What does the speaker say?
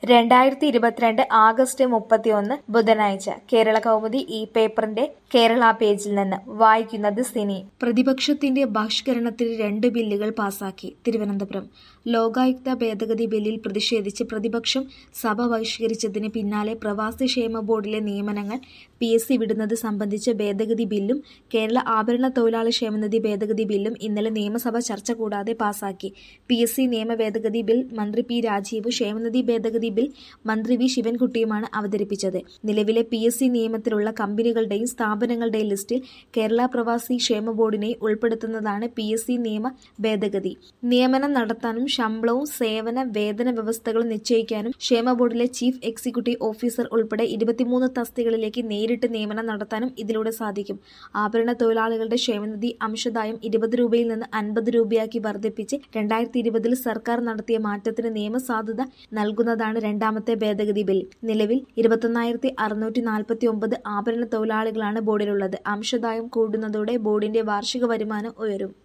രണ്ടായിരത്തി ഇരുപത്തിരണ്ട് ആഗസ്റ്റ് മുപ്പത്തിയൊന്ന് ബുധനാഴ്ച കേരള കൗമുദി ഈ പേപ്പറിന്റെ കേരള പേജിൽ നിന്ന് വായിക്കുന്നത് സിനി പ്രതിപക്ഷത്തിന്റെ ബഹിഷ്കരണത്തിന് രണ്ട് ബില്ലുകൾ പാസാക്കി തിരുവനന്തപുരം ലോകായുക്ത ഭേദഗതി ബില്ലിൽ പ്രതിഷേധിച്ച് പ്രതിപക്ഷം സഭ ബഹിഷ്കരിച്ചതിന് പിന്നാലെ പ്രവാസി ക്ഷേമ ബോർഡിലെ നിയമനങ്ങൾ പി എസ് സി വിടുന്നത് സംബന്ധിച്ച ഭേദഗതി ബില്ലും കേരള ആഭരണ തൊഴിലാളി ക്ഷേമനിധി ഭേദഗതി ബില്ലും ഇന്നലെ നിയമസഭ ചർച്ച കൂടാതെ പാസാക്കി പി എസ് സി നിയമ ഭേദഗതി ബിൽ മന്ത്രി പി രാജീവ് ക്ഷേമനിധി ഭേദഗതി ബിൽ മന്ത്രി വി ശിവൻകുട്ടിയുമാണ് അവതരിപ്പിച്ചത് നിലവിലെ പി എസ് സി നിയമത്തിലുള്ള കമ്പനികളുടെയും സ്ഥാപനങ്ങളുടെയും ലിസ്റ്റിൽ കേരള പ്രവാസി ക്ഷേമ ബോർഡിനെ ഉൾപ്പെടുത്തുന്നതാണ് പി എസ് സി നിയമ ഭേദഗതി നിയമനം നടത്താനും ശമ്പളവും സേവന വേതന വ്യവസ്ഥകളും നിശ്ചയിക്കാനും ക്ഷേമ ബോർഡിലെ ചീഫ് എക്സിക്യൂട്ടീവ് ഓഫീസർ ഉൾപ്പെടെ ഇരുപത്തിമൂന്ന് തസ്തികകളിലേക്ക് നേരിട്ട് നിയമനം നടത്താനും ഇതിലൂടെ സാധിക്കും ആഭരണ തൊഴിലാളികളുടെ ക്ഷേമനിധി അംശദായം ഇരുപത് രൂപയിൽ നിന്ന് അൻപത് രൂപയാക്കി വർദ്ധിപ്പിച്ച് രണ്ടായിരത്തി ഇരുപതിൽ സർക്കാർ നടത്തിയ മാറ്റത്തിന് നിയമസാധുത നൽകുന്നതാണ് രണ്ടാമത്തെ ഭേദഗതി ബിൽ നിലവിൽ ഇരുപത്തൊന്നായിരത്തി അറുന്നൂറ്റി നാൽപ്പത്തി ഒമ്പത് ആഭരണ തൊഴിലാളികളാണ് ബോർഡിലുള്ളത് അംശദായം കൂടുന്നതോടെ ബോർഡിന്റെ വാർഷിക വരുമാനം ഉയരും